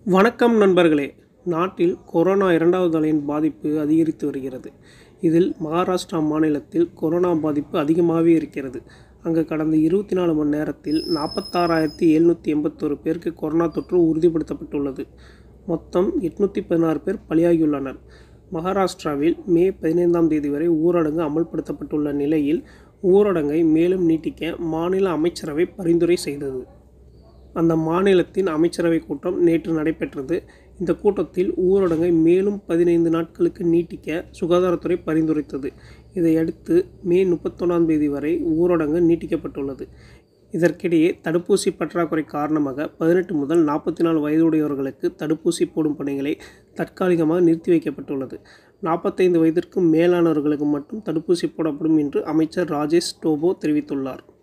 வணக்கம் நண்பர்களே நாட்டில் கொரோனா இரண்டாவது அலையின் பாதிப்பு அதிகரித்து வருகிறது இதில் மகாராஷ்டிரா மாநிலத்தில் கொரோனா பாதிப்பு அதிகமாகவே இருக்கிறது அங்கு கடந்த இருபத்தி நாலு மணி நேரத்தில் நாற்பத்தாறாயிரத்தி எழுநூற்றி எண்பத்தோரு பேருக்கு கொரோனா தொற்று உறுதிப்படுத்தப்பட்டுள்ளது மொத்தம் எட்நூற்றி பதினாறு பேர் பலியாகியுள்ளனர் மகாராஷ்டிராவில் மே பதினைந்தாம் தேதி வரை ஊரடங்கு அமல்படுத்தப்பட்டுள்ள நிலையில் ஊரடங்கை மேலும் நீட்டிக்க மாநில அமைச்சரவை பரிந்துரை செய்தது அந்த மாநிலத்தின் அமைச்சரவை கூட்டம் நேற்று நடைபெற்றது இந்த கூட்டத்தில் ஊரடங்கை மேலும் பதினைந்து நாட்களுக்கு நீட்டிக்க சுகாதாரத்துறை பரிந்துரைத்தது இதையடுத்து மே முப்பத்தொன்னாம் தேதி வரை ஊரடங்கு நீட்டிக்கப்பட்டுள்ளது இதற்கிடையே தடுப்பூசி பற்றாக்குறை காரணமாக பதினெட்டு முதல் நாற்பத்தி நாலு வயதுடையவர்களுக்கு தடுப்பூசி போடும் பணிகளை தற்காலிகமாக நிறுத்தி வைக்கப்பட்டுள்ளது நாற்பத்தைந்து வயதிற்கும் மேலானவர்களுக்கு மட்டும் தடுப்பூசி போடப்படும் என்று அமைச்சர் ராஜேஷ் டோபோ தெரிவித்துள்ளார்